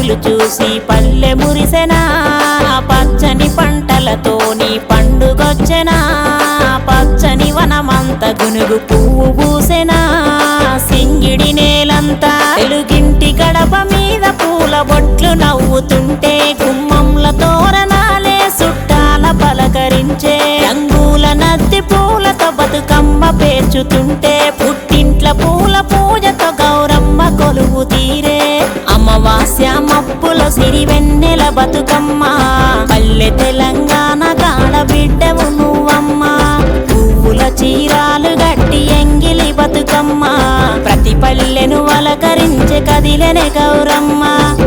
పల్లెలు చూసి పల్లె మురిసెనా పచ్చని పంటలతోని పండుగొచ్చెనా పచ్చని వనమంత గునుగు పువ్వు పూసెనా సింగిడి నేలంతా తెలుగింటి గడప మీద పూల బొట్లు నవ్వుతుంటే గుమ్మంల తోరణాలే సుట్టాల పలకరించే రంగుల నద్ది పూలతో బతుకమ్మ పేర్చుతుంటే పుట్టింట్ల పూల పూజతో గౌరమ్మ కొలువు తీరే అమావాస్య మప్పుల సిరి వెన్నెల బతుకమ్మ పల్లె తెలంగాణ కాడ బిడ్డవు నువ్వమ్మ పువ్వుల చీరాలు గట్టి ఎంగిలి బతుకమ్మ ప్రతి పల్లెను అలకరించే కదిలెనే గౌరమ్మ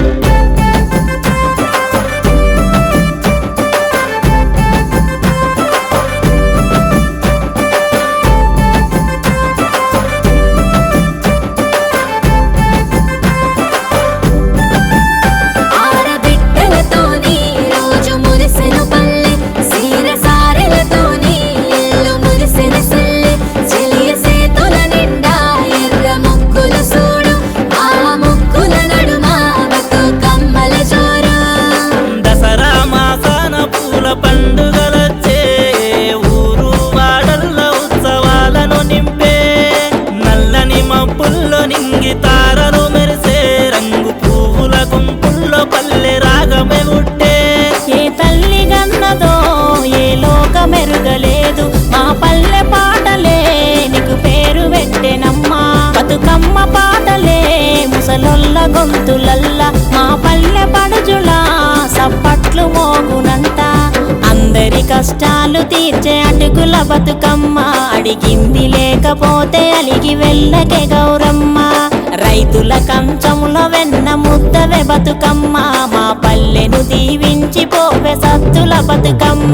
ఆడబిడ్డలతోని రోజు మురిసెను పల్లె సీర సారెలతోని ఇల్లు మురిసెన సల్లె చెలియ సేతుల నిండా ఎర్ర ముక్కులు సూడు ఆ ముక్కుల నడుమ బతుకమ్మల జోరు దసరా మాసాన పూల పండుగలొచ్చే ఊరు వాడల్లో ఉత్సవాలను నింపే నల్లని మబ్బుల్లో నింగి తారలు మెరిసే రంగు పువ్వుల గుంపుల్లో పల్లె రాగమే గుట్టే ఏ తల్లి గన్నదో ఏ లోకమెరుగలేదు మా పల్లె పాటలే నీకు పేరు పెట్టెనమ్మా బతుకమ్మ పాటలే ముసలొల్ల గొంతులల్ల మా పల్లె పడుజుల సప్పట్లు మోగునంట అందరి కష్టాలు తీర్చే అటుకుల బతుకమ్మ అడిగింది లేకపోతే అలిగి వెళ్ళకే గౌరమ్మ రైతుల కంచములో వెన్న ముద్దవే బతుకమ్మ మా పల్లెను దీవించి పోవే సత్తుల బతుకమ్మ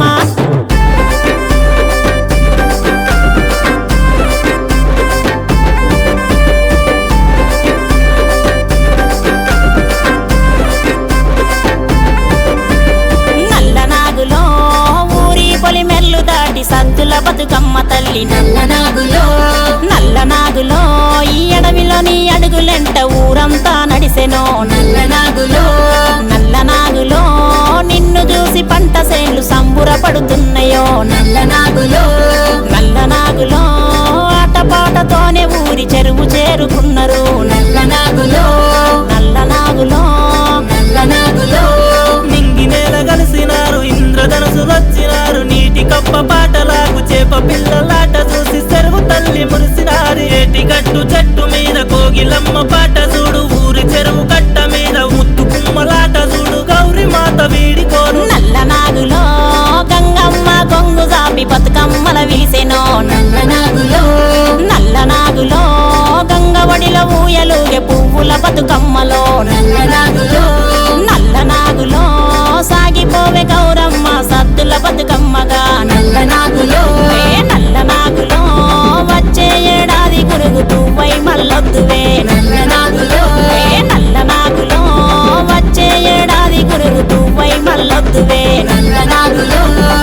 నల్ల నాగులో ఊరి పొలి మెల్లు దాటి సత్తుల బతుకమ్మ తల్లి నల్ల నాగులో నల్ల నాగులో ఈ అడవిలోని అడుగులెంట ఊరంతా నడిసెనో నల్ల నాగులో నల్ల నాగులో నిన్ను చూసి పంట సేలు సంబురపడుతున్నాయో నల్ల నాగులో నల్ల నాగులో ఆటపాటతోనే ఊరి చెరువు చేరుకున్నారు నల్ల నాగులో నల్ల నాగులో నల్ల నాగులో నింగి నేల కలిసినారు ఇంద్రధనుసు వచ్చినారు నీటి కప్ప పాటలాగు చేప పిల్లలాట చూసి చెరువు తల్లి మురిసినారు ఏటి గట్టు చెట్టు మీద కోగిలమ్మ పాట చూడు ఊరి చెరువు కట్ట మీద ముత్తు కుమ్మలాట చూడు గౌరి మాత వీడికోను నల్ల నాగులో గంగమ్మ గొంగు జాపి బతుకమ్మల విలిసెనో నల్ల నాగులో నల్ల నాగులో గంగ ఒడిలో ఊయలుగే పువ్వుల బతుకమ్మలో నల్ల నాగులో నల్ల నాగులో సాగిపోవే గౌరమ్మ సద్దుల బతుకమ్మగా నల్ల నాగులో ఏ నల్ల నాగులో వచ్చే ఏడాది గురుగు పువ్వై మల్లొద్దువే నల్ల నాగులో ఏ నల్ల నాగులో వచ్చే ఏడాది గురుగు పువ్వై మల్లొద్దువే నల్ల నాగులో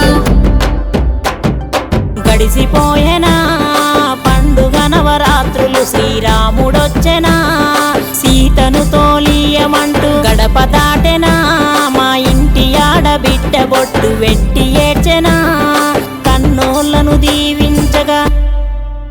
గడిసిపోయేనా పండుగ నవరాత్రులు శ్రీరాముడొచ్చెనా సీతను తోలియమంటూ గడప దాటెనా మా ఇంటి ఆడబిడ్డ బొట్టు వెట్టి ఏడ్చెనా కన్నోళ్ళను దీ